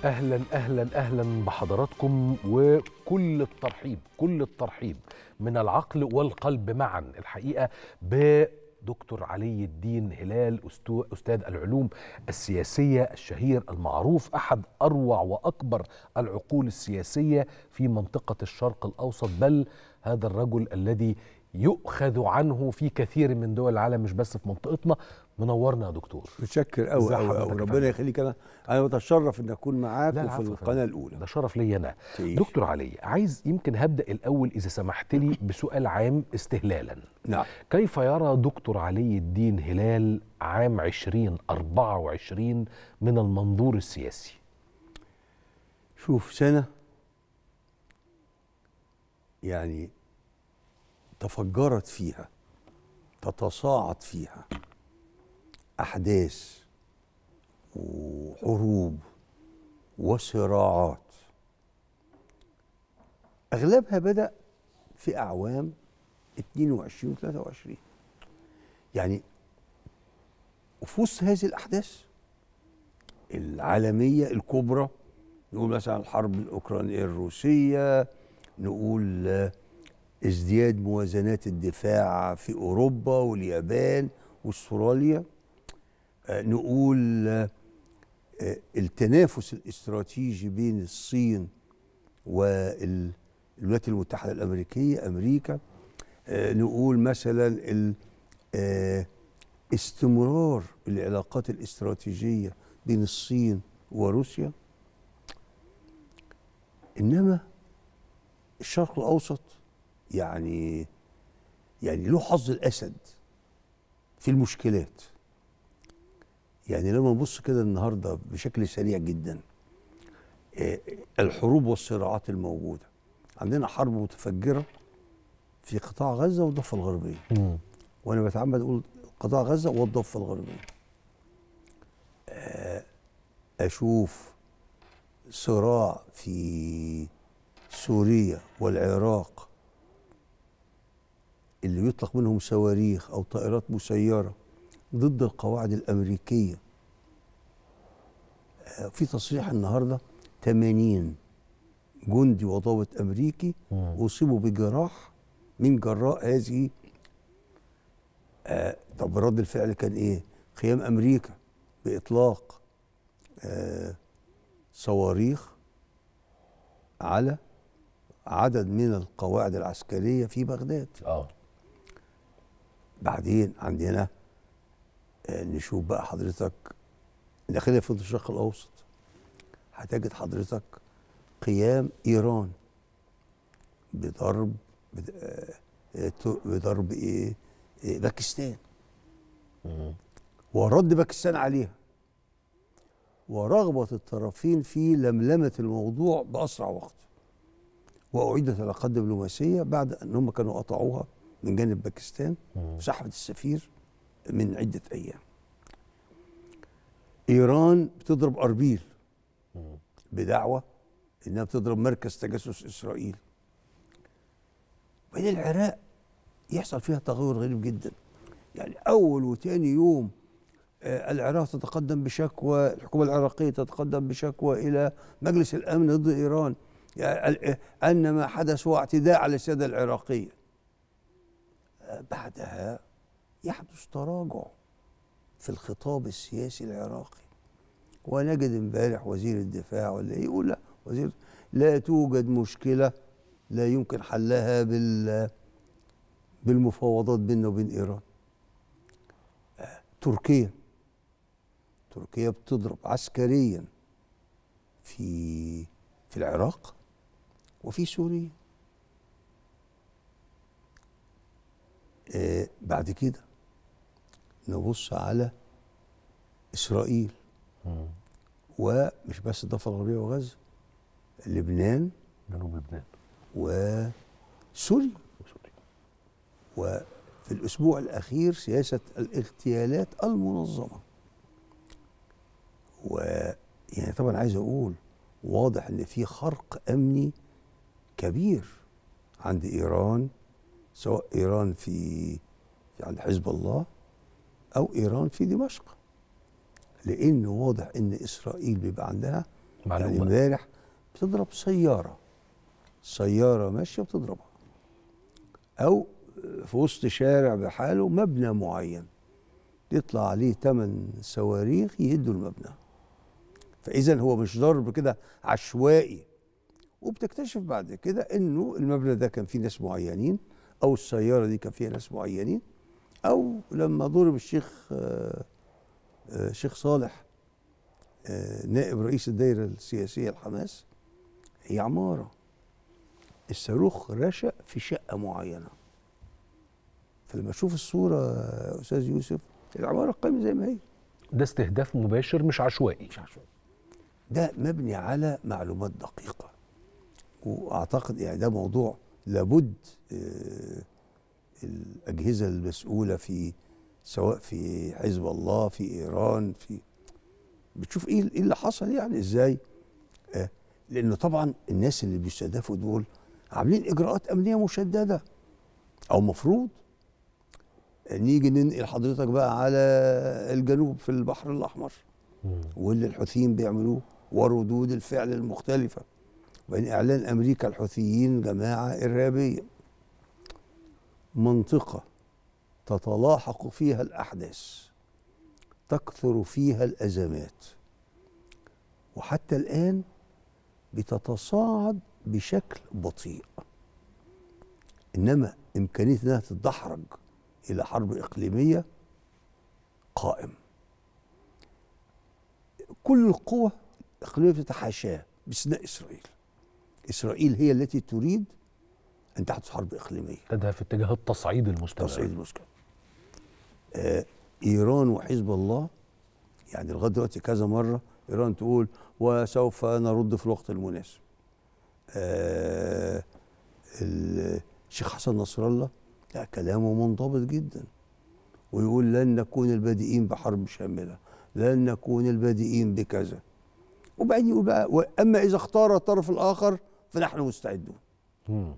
اهلا اهلا اهلا بحضراتكم وكل الترحيب كل الترحيب من العقل والقلب معا الحقيقه بدكتور علي الدين هلال أستو- استاذ العلوم السياسيه الشهير المعروف احد اروع واكبر العقول السياسيه في منطقه الشرق الاوسط بل هذا الرجل الذي يؤخذ عنه في كثير من دول العالم مش بس في منطقتنا منورنا يا دكتور متشكر قوي ازي قوي حضرتك قوي يا ربنا فندم؟ يخليك انا انا بتشرف ان اكون لا، معاكم في العفو يا القناه فندم. الاولى ده شرف لي انا تعيش. دكتور علي عايز يمكن هبدا الاول اذا سمحت لي بسؤال عام استهلالا نعم كيف يرى دكتور علي الدين هلال عام 2024 من المنظور السياسي شوف سنه يعني تفجرت فيها تتصاعد فيها احداث وحروب وصراعات اغلبها بدا في اعوام 22 و 23 يعني وفي وسط هذه الاحداث العالميه الكبرى نقول مثلا الحرب الاوكرانيه الروسيه نقول آه، ازدياد موازنات الدفاع في اوروبا واليابان واستراليا آه، نقول آه، آه، التنافس الاستراتيجي بين الصين والولايات المتحده الامريكيه امريكا آه، نقول مثلا ال- آه، استمرار العلاقات الاستراتيجيه بين الصين وروسيا انما الشرق الاوسط يعني يعني له حظ الاسد في المشكلات يعني لما نبص كده النهارده بشكل سريع جدا آه، الحروب والصراعات الموجوده عندنا حرب متفجره في قطاع غزه والضفه الغربيه وانا بتعمد اقول قطاع غزه والضفه الغربيه آه، اشوف صراع في سوريا والعراق اللي يطلق منهم صواريخ او طائرات مسيره ضد القواعد الامريكيه آه، في تصريح النهارده 80 جندي وضابط امريكي اصيبوا بجراح من جراء هذه آه طب رد الفعل كان ايه؟ قيام امريكا باطلاق آه صواريخ على عدد من القواعد العسكريه في بغداد اه بعدين عندنا آه، نشوف بقى حضرتك داخلية في الشرق الأوسط هتجد حضرتك قيام إيران بضرب بد- آه، آه، تو- بضرب إيه آه، باكستان ورد باكستان عليها ورغبة الطرفين في لملمة الموضوع بأسرع وقت وأعيدت العلاقات الدبلوماسية بعد أن هم كانوا قطعوها من جانب باكستان وسحبت السفير من عدة أيام إيران بتضرب أربيل بدعوة إنها بتضرب مركز تجسس إسرائيل وبعدين العراق يحصل فيها تغير غريب جدا يعني أول وتاني يوم آه، العراق تتقدم بشكوى الحكومة العراقية تتقدم بشكوى إلى مجلس الأمن ضد إيران يعني ال- آه، أن ما حدث هو اعتداء على السيادة العراقية آه، بعدها يحدث تراجع في الخطاب السياسي العراقي ونجد امبارح وزير الدفاع ولا إيه يقول لا وزير لا توجد مشكلة لا يمكن حلها بال بالمفاوضات بيننا وبين إيران آه، تركيا تركيا بتضرب عسكريا في في العراق وفي سوريا آه بعد كده نبص على اسرائيل ومش بس الضفه الغربيه وغزه لبنان جنوب لبنان وسوريا وفي الاسبوع الاخير سياسه الاغتيالات المنظمه ويعني طبعا عايز اقول واضح ان في خرق امني كبير عند ايران سواء ايران في, في عند حزب الله او ايران في دمشق لان واضح ان اسرائيل بيبقى عندها يعني معلومه امبارح بتضرب سياره سياره ماشيه بتضربها او في وسط شارع بحاله مبنى معين يطلع عليه ثمان صواريخ يهدوا المبنى فاذا هو مش ضرب كده عشوائي وبتكتشف بعد كده انه المبنى ده كان فيه ناس معينين او السياره دي كان فيها ناس معينين او لما ضرب الشيخ آه، آه، شيخ صالح آه، نائب رئيس الدائره السياسيه الحماس هي عماره الصاروخ رشق في شقه معينه فلما اشوف الصوره يا استاذ يوسف العماره قائمه زي ما هي ده استهداف مباشر مش عشوائي مش عشوائي ده مبني على معلومات دقيقه واعتقد يعني ده موضوع لابد آه، الاجهزه المسؤوله في سواء في حزب الله في ايران في بتشوف ايه إيه اللي حصل يعني ازاي آه، لانه طبعا الناس اللي بيستهدفوا دول عاملين اجراءات امنيه مشدده او مفروض نيجي ننقل حضرتك بقى على الجنوب في البحر الاحمر مم. واللي الحوثيين بيعملوه وردود الفعل المختلفة وبين إعلان أمريكا الحوثيين جماعة إرهابية منطقة تتلاحق فيها الأحداث تكثر فيها الأزمات وحتى الآن بتتصاعد بشكل بطيء إنما إمكانية أنها تتدحرج إلى حرب إقليمية قائم كل القوى الإقليمية بتتحاشاه باستثناء إسرائيل إسرائيل هي التي تريد أن تحدث حرب إقليمية تذهب في اتجاه التصعيد المستمر تصعيد المشكلة آه إيران وحزب الله يعني لغاية دلوقتي كذا مرة إيران تقول وسوف نرد في الوقت المناسب آه الشيخ حسن نصر الله لا كلامه منضبط جدا ويقول لن نكون البادئين بحرب شاملة لن نكون البادئين بكذا وبعدين يقول بقى واما اذا اختار الطرف الاخر فنحن مستعدون مم.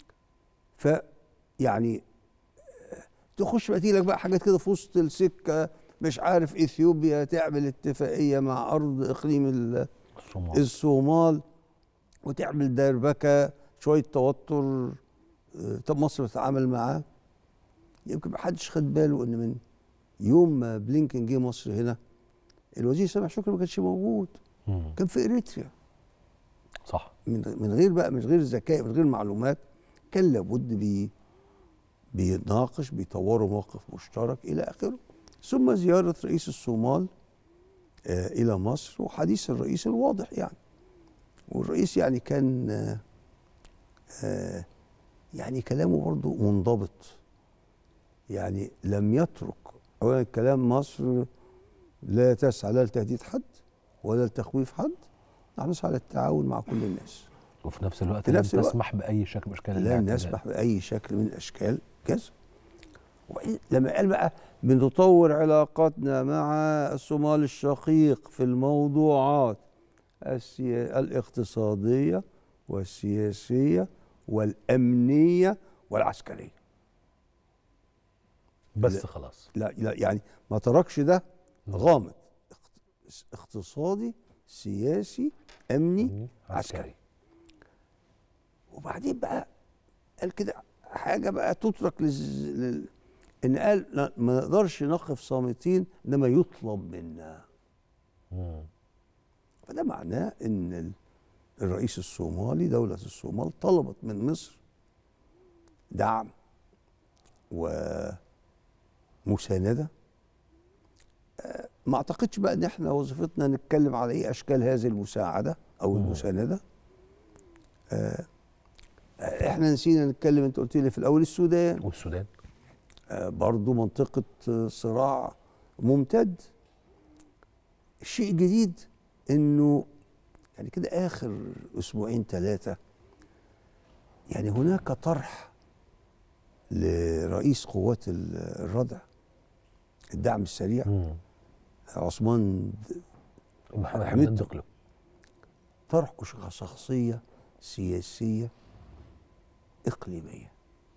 فيعني تخش بقى لك بقى حاجات كده في وسط السكه مش عارف اثيوبيا تعمل اتفاقيه مع ارض اقليم ال- الصومال الصومال وتعمل دربكه شويه توتر آه، طب مصر تتعامل معاه يمكن ما حدش خد باله ان من يوم ما بلينكن جه مصر هنا الوزير سامح شكري ما كانش موجود مم. كان في اريتريا صح من من غير بقى من غير ذكاء من غير معلومات كان لابد بي بيتناقش بيطوروا موقف مشترك الى اخره ثم زياره رئيس الصومال آه الى مصر وحديث الرئيس الواضح يعني والرئيس يعني كان آه آه يعني كلامه برضه منضبط يعني لم يترك اولا كلام مصر لا تسعى لا لتهديد حد ولا لتخويف حد نحن نسعى للتعاون مع كل الناس وفي نفس الوقت في لن نفس الوقت. تسمح باي شكل من اشكال لا الاعتداء. نسمح باي شكل من اشكال كذا وبعدين لما قال بقى بنطور علاقاتنا مع الصومال الشقيق في الموضوعات السيا... الاقتصاديه والسياسيه والامنيه والعسكريه بس لا. خلاص لا, لا يعني ما تركش ده غامض اقت- اقتصادي سياسي امني عسكري وبعدين بقى قال كده حاجه بقى تترك لز... لل... ان قال لا ما نقدرش نقف صامتين انما يطلب منا مم. فده معناه ان ال- الرئيس الصومالي دوله الصومال طلبت من مصر دعم ومسانده آه، ما اعتقدش بقى ان احنا وظيفتنا نتكلم على ايه اشكال هذه المساعده او مم. المسانده آه، آه، احنا نسينا نتكلم انت قلت لي في الاول السودان والسودان آه، برضو منطقة آه، صراع ممتد الشيء الجديد انه يعني كده اخر اسبوعين ثلاثة يعني هناك طرح لرئيس قوات ال- الردع الدعم السريع مم. عثمان محمد حميد حميد دقلو طرح شخصية سياسية إقليمية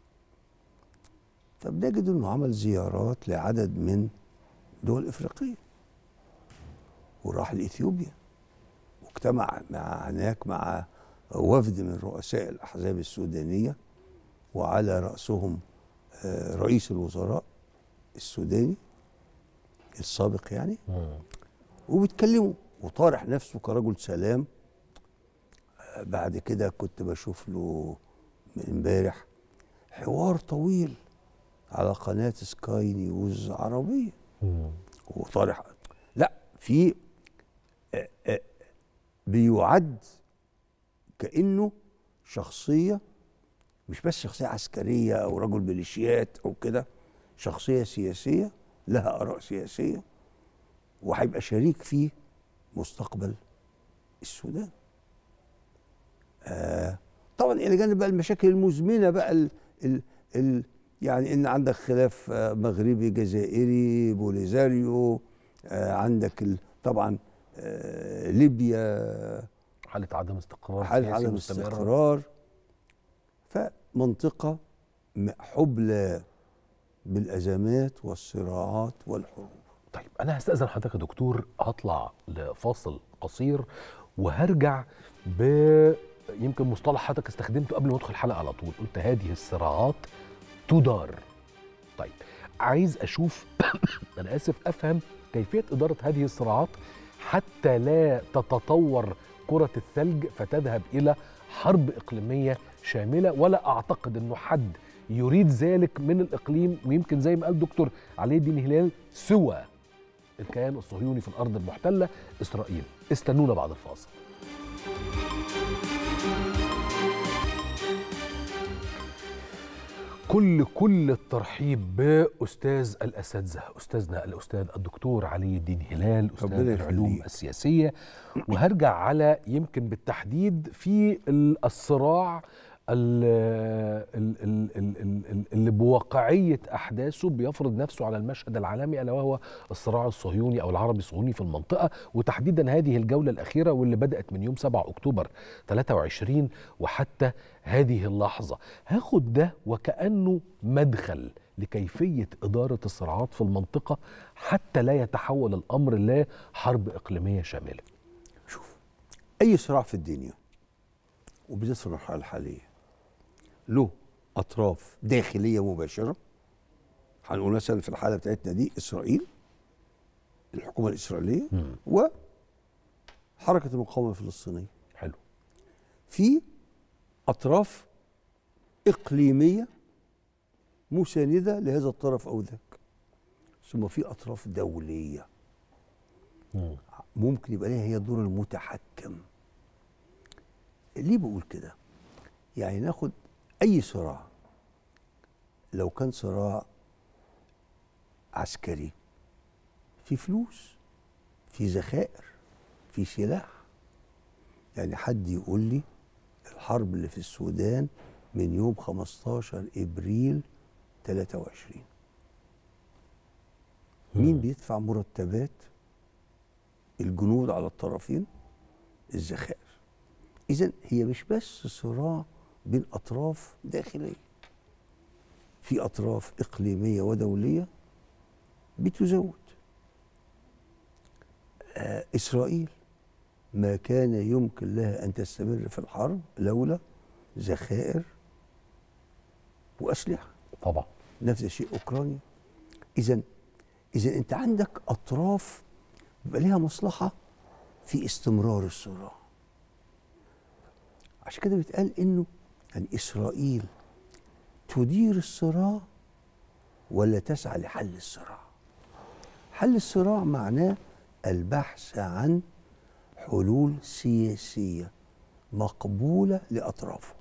فبنجد أنه عمل زيارات لعدد من دول إفريقية وراح لإثيوبيا واجتمع مع هناك مع وفد من رؤساء الأحزاب السودانية وعلى رأسهم آه، رئيس الوزراء السوداني السابق يعني وبيتكلموا وطارح نفسه كرجل سلام آه، بعد كده كنت بشوف له من امبارح حوار طويل على قناة سكاي نيوز عربية وطارح لا في آه، آه، بيعد كأنه شخصية مش بس شخصية عسكرية أو رجل ميليشيات أو كده شخصية سياسية لها آراء سياسية وهيبقى شريك في مستقبل السودان آه طبعا الى جانب بقى المشاكل المزمنه بقى ال ال ال يعني ان عندك خلاف آه، مغربي جزائري بوليزاريو آه عندك ال طبعا آه ليبيا حاله عدم استقرار حالة سياسي عدم مستمر. استقرار فمنطقة م- حبلى بالأزمات والصراعات والحروب طيب انا هستاذن حضرتك يا دكتور هطلع لفاصل قصير وهرجع ب يمكن مصطلح حضرتك استخدمته قبل ما ادخل الحلقه على طول قلت هذه الصراعات تدار طيب عايز اشوف انا اسف افهم كيفيه اداره هذه الصراعات حتى لا تتطور كره الثلج فتذهب الى حرب اقليميه شامله ولا اعتقد انه حد يريد ذلك من الاقليم ويمكن زي ما قال دكتور علي الدين هلال سوى الكيان الصهيوني في الارض المحتله اسرائيل استنونا بعد الفاصل كل كل الترحيب باستاذ الاساتذه استاذنا الاستاذ الدكتور علي الدين هلال استاذ ربنا العلوم يخليك. السياسيه وهرجع على يمكن بالتحديد في ال- الصراع ال- ال- ال- ال- ال- ال- اللي بواقعيه احداثه بيفرض نفسه على المشهد العالمي الا وهو الصراع الصهيوني او العربي الصهيوني في المنطقه وتحديدا هذه الجوله الاخيره واللي بدات من يوم 7 اكتوبر 23 وحتى هذه اللحظه هاخد ده وكانه مدخل لكيفيه اداره الصراعات في المنطقه حتى لا يتحول الامر لحرب اقليميه شامله شوف أي صراع في الدنيا وبالذات في المرحلة الحالية له أطراف داخلية مباشرة هنقول مثلا في الحالة بتاعتنا دي إسرائيل الحكومة الإسرائيلية وحركة المقاومة الفلسطينية حلو في اطراف اقليميه مسانده لهذا الطرف او ذاك ثم في اطراف دوليه مم. ممكن يبقى لها هي دور المتحكم ليه بقول كده يعني ناخد اي صراع لو كان صراع عسكري في فلوس في ذخائر في سلاح يعني حد يقول لي الحرب اللي في السودان من يوم 15 ابريل 23 مين بيدفع مرتبات الجنود على الطرفين الذخائر اذا هي مش بس صراع بين اطراف داخليه في اطراف اقليميه ودوليه بتزود آه اسرائيل ما كان يمكن لها ان تستمر في الحرب لولا ذخائر واسلحه طبعا نفس الشيء اوكرانيا اذا اذا انت عندك اطراف بيبقى ليها مصلحه في استمرار الصراع عشان كده بيتقال انه يعني اسرائيل تدير الصراع ولا تسعى لحل الصراع حل الصراع معناه البحث عن حلول سياسيه مقبوله لاطرافه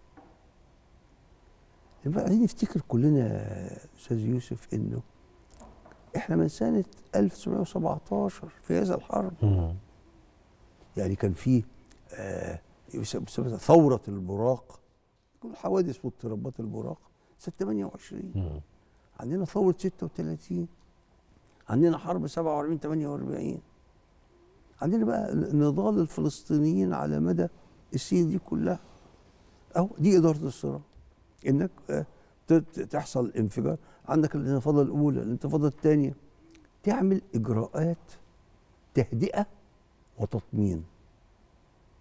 يبقى عايزين نفتكر كلنا يا استاذ يوسف انه احنا من سنه 1917 في هذا الحرب مم. يعني كان في آه يسمى ثوره البراق كل حوادث واضطرابات البراق سنه 28 مم. عندنا ثوره 36 عندنا حرب 47 48 عندنا بقى نضال الفلسطينيين على مدى السنين دي كلها اهو دي اداره الصراع انك آه، ت- ت- تحصل انفجار عندك الانتفاضه الاولى الانتفاضه الثانيه تعمل اجراءات تهدئه وتطمين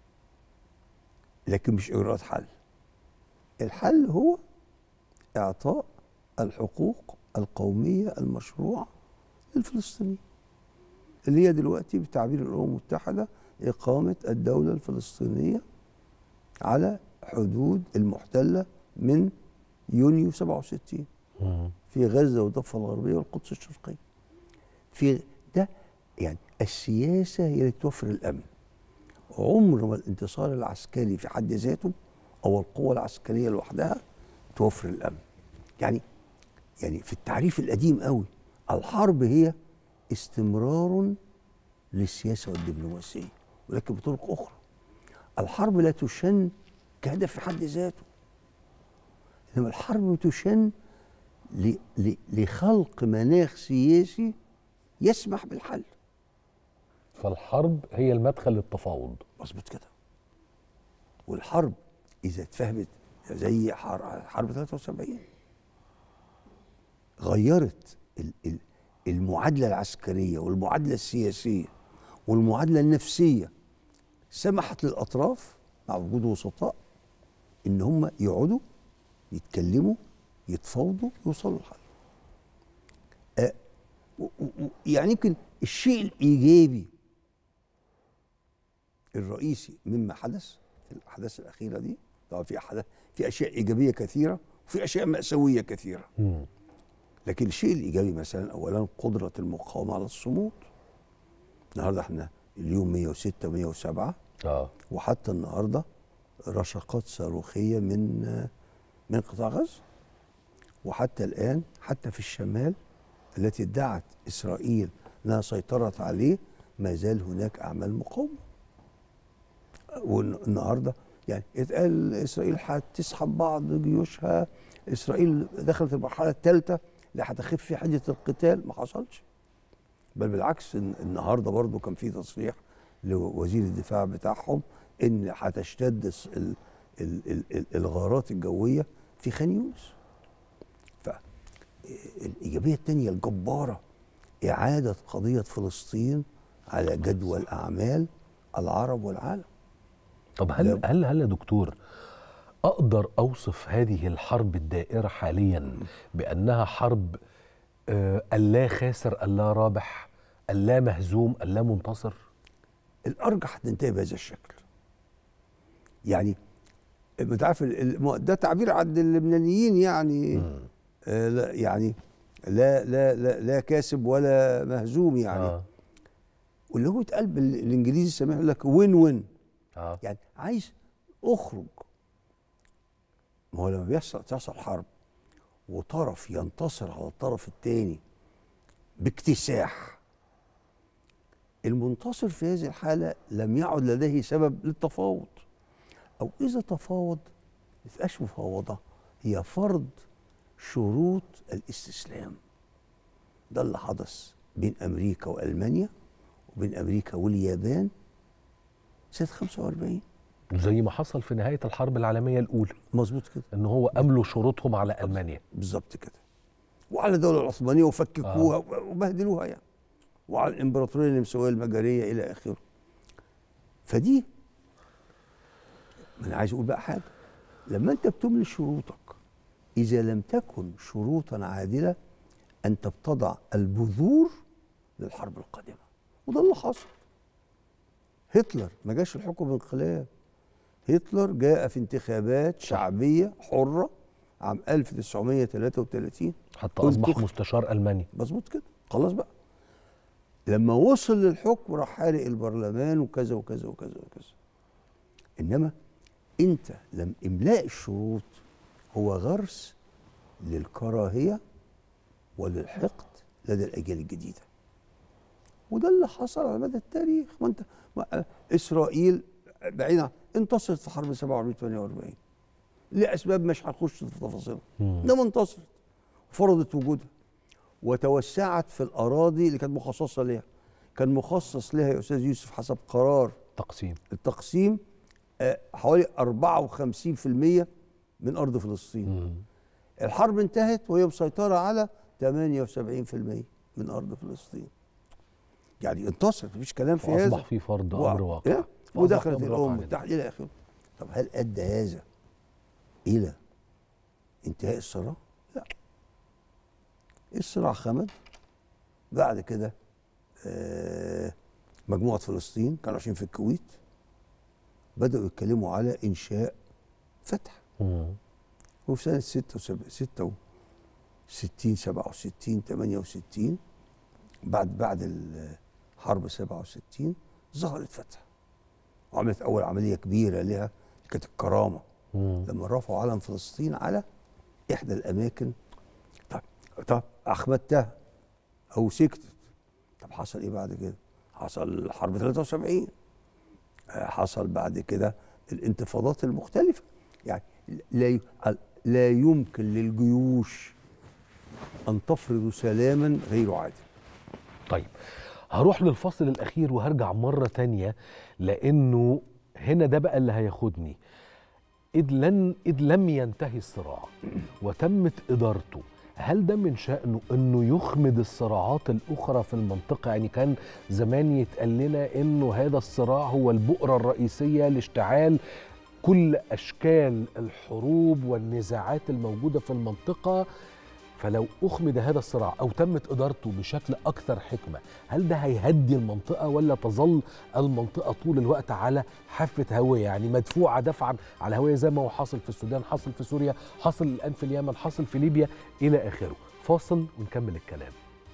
لكن مش اجراءات حل الحل هو اعطاء الحقوق القوميه المشروعه للفلسطينيين اللي هي دلوقتي بتعبير الامم المتحده اقامه الدوله الفلسطينيه على حدود المحتله من يونيو 67 مم. في غزه والضفه الغربيه والقدس الشرقيه في ده يعني السياسه هي اللي توفر الامن عمر ما الانتصار العسكري في حد ذاته او القوه العسكريه لوحدها توفر الامن يعني يعني في التعريف القديم قوي الحرب هي استمرار للسياسه والدبلوماسيه ولكن بطرق اخرى الحرب لا تشن كهدف في حد ذاته انما الحرب تشن ل- ل- لخلق مناخ سياسي يسمح بالحل فالحرب هي المدخل للتفاوض مظبوط كده والحرب اذا اتفهمت زي حر- حرب 73 غيرت ال- ال- المعادله العسكريه والمعادله السياسيه والمعادله النفسيه سمحت للاطراف مع وجود وسطاء ان هم يقعدوا يتكلموا يتفاوضوا يوصلوا لحل آه، و- و- و- يعني يمكن الشيء الايجابي الرئيسي مما حدث في الاحداث الاخيره دي طبعا في أحداث في اشياء ايجابيه كثيره وفي اشياء ماساويه كثيره مم. لكن الشيء الايجابي مثلا اولا قدره المقاومه على الصمود النهارده احنا اليوم 106 107 اه وحتى النهارده رشقات صاروخيه من من قطاع غزه وحتى الان حتى في الشمال التي ادعت اسرائيل انها سيطرت عليه ما زال هناك اعمال مقاومه والنهارده يعني اتقال اسرائيل هتسحب بعض جيوشها اسرائيل دخلت المرحله الثالثه اللي هتخف في حده القتال ما حصلش بل بالعكس الن- النهارده برضو كان في تصريح لوزير الدفاع بتاعهم ان هتشتد الس- ال- ال- ال- ال- الغارات الجويه في خان يونس فالايجابيه الثانيه الجباره اعاده قضيه فلسطين على جدول اعمال العرب والعالم طب هل لا. هل هل يا دكتور اقدر اوصف هذه الحرب الدائره حاليا بانها حرب آه اللا خاسر اللا رابح اللا مهزوم اللا منتصر الارجح تنتهي بهذا الشكل يعني انت عارف ال- ال- ده تعبير عند اللبنانيين يعني مم. آه لا يعني لا لا لا لا كاسب ولا مهزوم يعني آه. اه واللي هو اتقال بالانجليزي سامح يقول لك وين وين اه يعني عايز اخرج ما هو لما بيحصل تحصل حرب وطرف ينتصر على الطرف الثاني باكتساح المنتصر في هذه الحالة لم يعد لديه سبب للتفاوض أو إذا تفاوض ما تبقاش مفاوضة هي فرض شروط الاستسلام ده اللي حدث بين أمريكا وألمانيا وبين أمريكا واليابان سنة 45 زي ما حصل في نهايه الحرب العالميه الاولى مظبوط كده ان هو املوا شروطهم على المانيا بالظبط كده وعلى الدولة العثمانية وفككوها وبهدلوها يعني وعلى الإمبراطورية النمساوية المجرية إلى آخره فدي ما أنا عايز أقول بقى حاجة لما أنت بتملي شروطك إذا لم تكن شروطا عادلة أنت بتضع البذور للحرب القادمة وده اللي حصل هتلر ما جاش الحكم بانقلاب هتلر جاء في انتخابات شعبية حرة عام 1933 حتى قلت اصبح أخ- مستشار الماني مظبوط كده خلاص بقى لما وصل للحكم راح حارق البرلمان وكذا وكذا وكذا وكذا انما انت لم املاء الشروط هو غرس للكراهيه وللحقد لدى الاجيال الجديده وده اللي حصل على مدى التاريخ ما انت ما اسرائيل بعيدا انتصرت في حرب 47 48 لاسباب مش هنخش في تفاصيلها مم. انما انتصرت فرضت وجودها وتوسعت في الاراضي اللي كانت مخصصه لها كان مخصص لها يا استاذ يوسف حسب قرار تقسيم التقسيم آه، حوالي 54% من ارض فلسطين مم. الحرب انتهت وهي مسيطره على 78% من ارض فلسطين يعني انتصرت مفيش كلام في هذا فاصبح في فرض و- امر واقع إيه؟ فأصبح ودخلت أمر الامم واقع المتحده الى اخره طب هل ادى هذا الى انتهاء الصراع؟ لا الصراع خمد بعد كده آه، مجموعه فلسطين كانوا عايشين في الكويت بداوا يتكلموا على انشاء فتح مم. وفي سنة 66 67 68 بعد بعد الحرب 67 ظهرت فتح وعملت أول عملية كبيرة لها كانت الكرامة مم. لما رفعوا علم فلسطين على إحدى الأماكن طب طب أخمدتها أو سكتت طب حصل إيه بعد كده؟ حصل حرب 73 آه، حصل بعد كده الانتفاضات المختلفة يعني لا ي- لا يمكن للجيوش أن تفرض سلاما غير عادل طيب هروح للفصل الأخير وهرجع مرة تانية لأنه هنا ده بقى اللي هياخدني إذ, لن إذ لم ينتهي الصراع وتمت إدارته هل ده من شأنه أنه يخمد الصراعات الأخرى في المنطقة يعني كان زمان يتقال لنا أنه هذا الصراع هو البؤرة الرئيسية لاشتعال كل أشكال الحروب والنزاعات الموجودة في المنطقة فلو أخمد هذا الصراع أو تمت إدارته بشكل أكثر حكمة هل ده هيهدي المنطقة ولا تظل المنطقة طول الوقت على حافة هوية يعني مدفوعة دفعا على هوية زي ما هو حاصل في السودان حاصل في سوريا حاصل الآن في اليمن حاصل في ليبيا إلى آخره فاصل ونكمل الكلام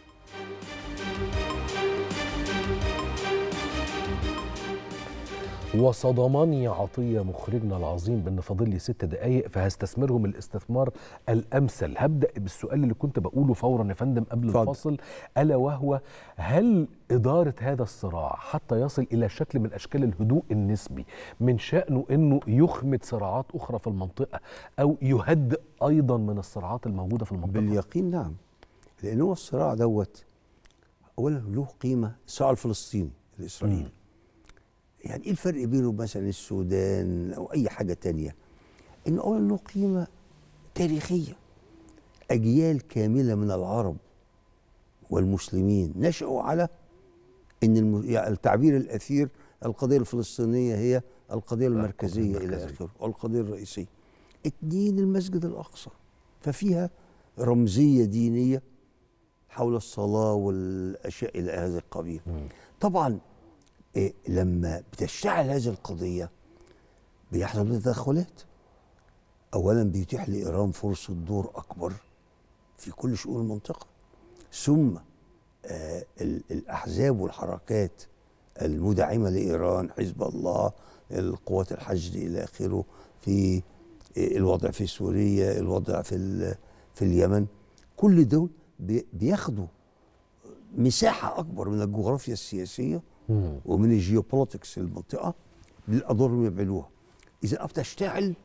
وصدمني عطية مخرجنا العظيم بأن فاضل لي ست دقايق فهستثمرهم الاستثمار الأمثل هبدأ بالسؤال اللي كنت بقوله فورا يا فندم قبل اتفضل. الفاصل ألا وهو هل إدارة هذا الصراع حتى يصل إلى شكل من أشكال الهدوء النسبي من شأنه أنه يخمد صراعات أخرى في المنطقة أو يهدئ أيضا من الصراعات الموجودة في المنطقة باليقين نعم لأن هو الصراع دوت أولا له قيمة الصراع الفلسطيني الإسرائيلي مم. يعني إيه الفرق بينه مثلا السودان أو أي حاجة تانية إنه أولا له قيمة تاريخية أجيال كاملة من العرب والمسلمين نشأوا على ان الم... يعني التعبير الاثير القضيه الفلسطينيه هي القضيه المركزيه الى المركزية. اخره والقضيه الرئيسيه. اتنين المسجد الاقصى ففيها رمزيه دينيه حول الصلاه والاشياء الى هذا القبيل. مم. طبعا إيه لما بتشتعل هذه القضيه بيحصل تدخلات. اولا بيتيح لايران فرصه دور اكبر في كل شؤون المنطقه. ثم آه، ال- الاحزاب والحركات المدعمه لايران حزب الله القوات الحشد الى اخره في آه، الوضع في سوريا الوضع في ال- في اليمن كل دول بي- بياخدوا مساحه اكبر من الجغرافيا السياسيه مم. ومن الجيوبوليتكس المنطقه للادوار اللي بيعملوها اذا بتشتعل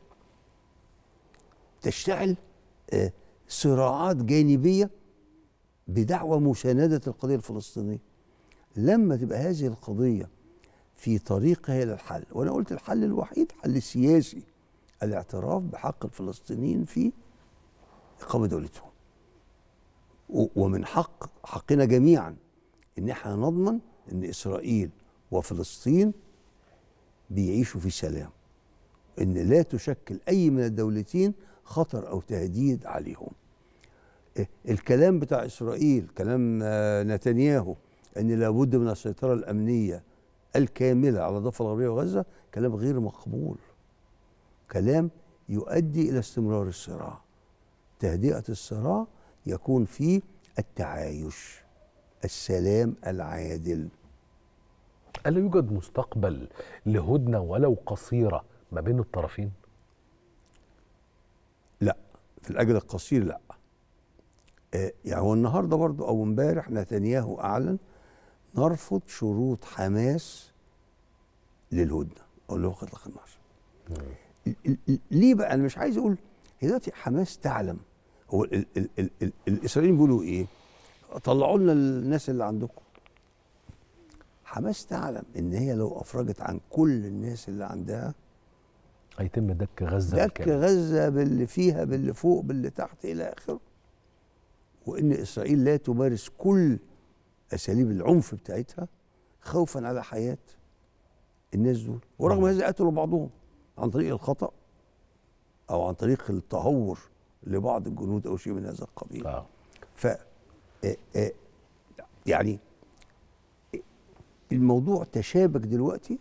تشتعل آه، صراعات جانبيه بدعوى مساندة القضية الفلسطينية لما تبقى هذه القضية في طريقها إلى الحل وأنا قلت الحل الوحيد حل سياسي الاعتراف بحق الفلسطينيين في إقامة دولتهم و- ومن حق حقنا جميعا إن احنا نضمن إن إسرائيل وفلسطين بيعيشوا في سلام إن لا تشكل أي من الدولتين خطر أو تهديد عليهم إيه، الكلام بتاع اسرائيل كلام آه، نتنياهو ان لابد من السيطره الامنيه الكامله على الضفه الغربيه وغزه كلام غير مقبول كلام يؤدي الى استمرار الصراع تهدئه الصراع يكون في التعايش السلام العادل ألا يوجد مستقبل لهدنة ولو قصيرة ما بين الطرفين؟ لا في الاجل القصير لا آه، يعني هو النهارده برضو او امبارح نتنياهو اعلن نرفض شروط حماس للهدنه او لوقت اطلاق النار ال- ال- ال- ليه بقى انا مش عايز اقول هي دلوقتي حماس تعلم هو ال ال ال ال الاسرائيليين بيقولوا ايه طلعوا لنا الناس اللي عندكم حماس تعلم ان هي لو افرجت عن كل الناس اللي عندها هيتم دك غزة دك بالكامل. غزه باللي فيها باللي فوق باللي تحت الى اخره وان اسرائيل لا تمارس كل اساليب العنف بتاعتها خوفا على حياه الناس دول ورغم مم. هذا قتلوا بعضهم عن طريق الخطا او عن طريق التهور لبعض الجنود او شيء من هذا القبيل اه ف آه، آه، يعني الموضوع تشابك دلوقتي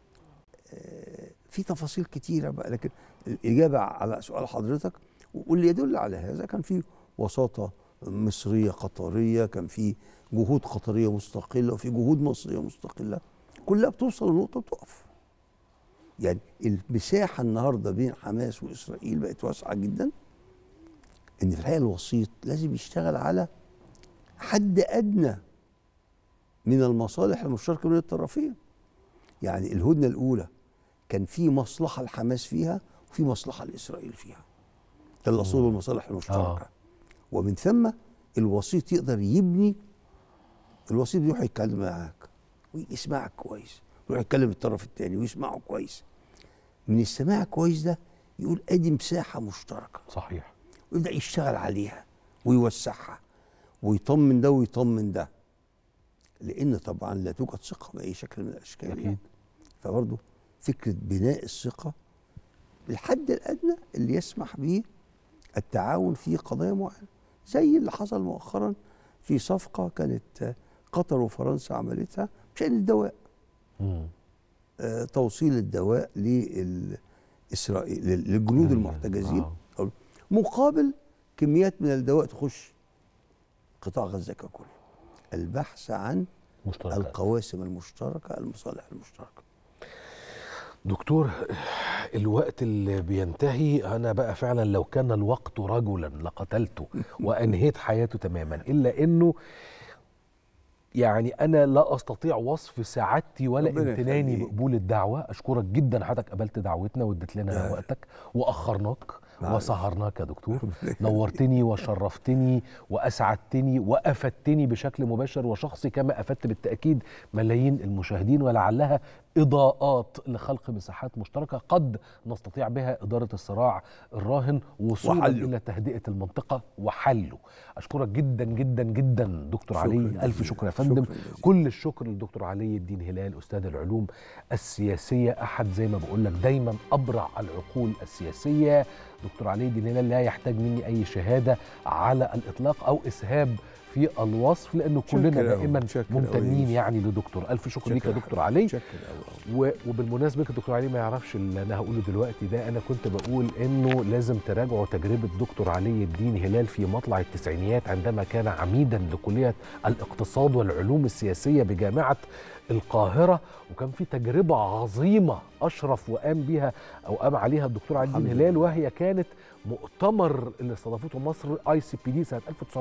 آه، في تفاصيل كتيره بقى لكن الاجابه على سؤال حضرتك واللي يدل على هذا كان في وساطه مصريه قطريه كان في جهود قطريه مستقله وفي جهود مصريه مستقله كلها بتوصل لنقطه بتقف يعني المساحه النهارده بين حماس واسرائيل بقت واسعه جدا ان في الحقيقه الوسيط لازم يشتغل على حد ادنى من المصالح المشتركه بين الطرفين يعني الهدنه الاولى كان في مصلحه لحماس فيها وفي مصلحه لاسرائيل فيها ده الاصول والمصالح المشتركه آه. ومن ثم الوسيط يقدر يبني الوسيط بيروح يتكلم معاك ويسمعك كويس يروح يتكلم الطرف الثاني ويسمعه كويس من السماع كويس ده يقول ادي مساحه مشتركه صحيح ويبدا يشتغل عليها ويوسعها ويطمن ده ويطمن ده لان طبعا لا توجد ثقه باي شكل من الاشكال اكيد فبرضه فكره بناء الثقه الحد الادنى اللي يسمح به التعاون في قضايا معينه زي اللي حصل مؤخرا في صفقه كانت قطر وفرنسا عملتها بشان الدواء مم. آه، توصيل الدواء لإسرائيل للجنود أيوة. المحتجزين آه. مقابل كميات من الدواء تخش قطاع غزة ككل البحث عن مشتركات القواسم المشتركة المصالح المشتركة دكتور الوقت اللي بينتهي انا بقى فعلا لو كان الوقت رجلا لقتلته وانهيت حياته تماما الا انه يعني انا لا استطيع وصف سعادتي ولا ربنا امتناني يخليك. بقبول الدعوه اشكرك جدا حضرتك قبلت دعوتنا واديت لنا آه. وقتك واخرناك معلش. وسهرناك يا دكتور ربنا يخليك. نورتني وشرفتني واسعدتني وافدتني بشكل مباشر وشخصي كما افدت بالتاكيد ملايين المشاهدين ولعلها اضاءات لخلق مساحات مشتركه قد نستطيع بها اداره الصراع الراهن وصولا وحله. الى تهدئه المنطقه وحله اشكرك جدا جدا جدا دكتور شكراً علي جزيلاً. الف شكر يا فندم شكراً جزيلاً. كل الشكر للدكتور علي الدين هلال استاذ العلوم السياسيه احد زي ما بقول لك دايما ابرع العقول السياسيه دكتور علي الدين هلال لا يحتاج مني اي شهاده على الاطلاق او اسهاب في الوصف لانه كلنا شكر أوي، دائما شكر ممتنين أوي. يعني لدكتور الف شكر ليك يا شكراً دكتور علي شكرا أوي. و- وبالمناسبه الدكتور علي ما يعرفش اللي انا هقوله دلوقتي ده انا كنت بقول انه لازم تراجعوا تجربه دكتور علي الدين هلال في مطلع التسعينيات عندما كان عميدا لكليه الاقتصاد والعلوم السياسيه بجامعه القاهره وكان في تجربه عظيمه اشرف وقام بيها او قام عليها الدكتور علي الدين الحمد هلال لله. وهي كانت مؤتمر اللي استضافته مصر اي سي بي دي سنه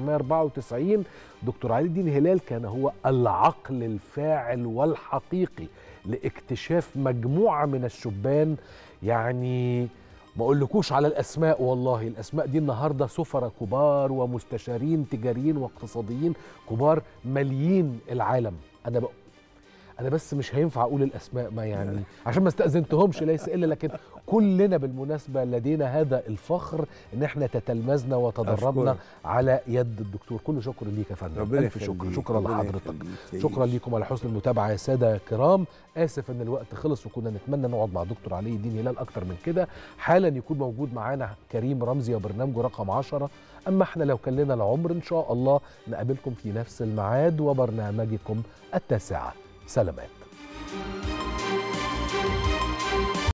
1994 دكتور علي الدين هلال كان هو العقل الفاعل والحقيقي لاكتشاف مجموعه من الشبان يعني ما اقولكوش على الاسماء والله الاسماء دي النهارده سفراء كبار ومستشارين تجاريين واقتصاديين كبار ماليين العالم انا بق... انا بس مش هينفع اقول الاسماء ما يعني عشان ما استاذنتهمش ليس الا لكن كلنا بالمناسبه لدينا هذا الفخر ان احنا تتلمذنا وتدربنا أشكرك. على يد الدكتور كل شكر ليك يا فندم ربنا الف شكر يخليك، شكرا ربنا لحضرتك يخليك. شكرا لكم على حسن المتابعه يا ساده كرام اسف ان الوقت خلص وكنا نتمنى نقعد مع دكتور علي الدين هلال اكتر من كده حالا يكون موجود معانا كريم رمزي وبرنامجه رقم 10 اما احنا لو كان لنا العمر ان شاء الله نقابلكم في نفس الميعاد وبرنامجكم التاسعه سلامات